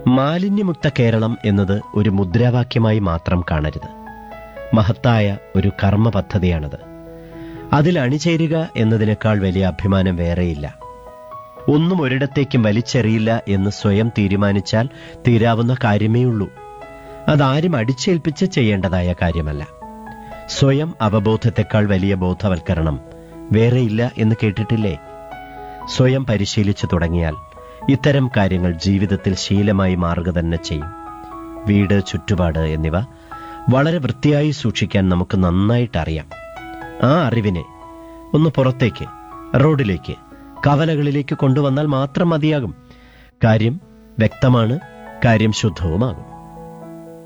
മാലിന്യമുക്ത കേരളം എന്നത് ഒരു മുദ്രാവാക്യമായി മാത്രം കാണരുത് മഹത്തായ ഒരു കർമ്മ പദ്ധതിയാണത് അതിൽ അണിചേരുക എന്നതിനേക്കാൾ വലിയ അഭിമാനം വേറെയില്ല ഒന്നും ഒരിടത്തേക്കും വലിച്ചെറിയില്ല എന്ന് സ്വയം തീരുമാനിച്ചാൽ തീരാവുന്ന കാര്യമേ ഉള്ളൂ അതാരും അടിച്ചേൽപ്പിച്ച് ചെയ്യേണ്ടതായ കാര്യമല്ല സ്വയം അവബോധത്തെക്കാൾ വലിയ ബോധവൽക്കരണം വേറെയില്ല എന്ന് കേട്ടിട്ടില്ലേ സ്വയം പരിശീലിച്ചു തുടങ്ങിയാൽ ഇത്തരം കാര്യങ്ങൾ ജീവിതത്തിൽ ശീലമായി മാറുക തന്നെ ചെയ്യും വീട് ചുറ്റുപാട് എന്നിവ വളരെ വൃത്തിയായി സൂക്ഷിക്കാൻ നമുക്ക് നന്നായിട്ട് അറിയാം ആ അറിവിനെ ഒന്ന് പുറത്തേക്ക് റോഡിലേക്ക് കവലകളിലേക്ക് കൊണ്ടുവന്നാൽ മാത്രം മതിയാകും കാര്യം വ്യക്തമാണ് കാര്യം ശുദ്ധവുമാകും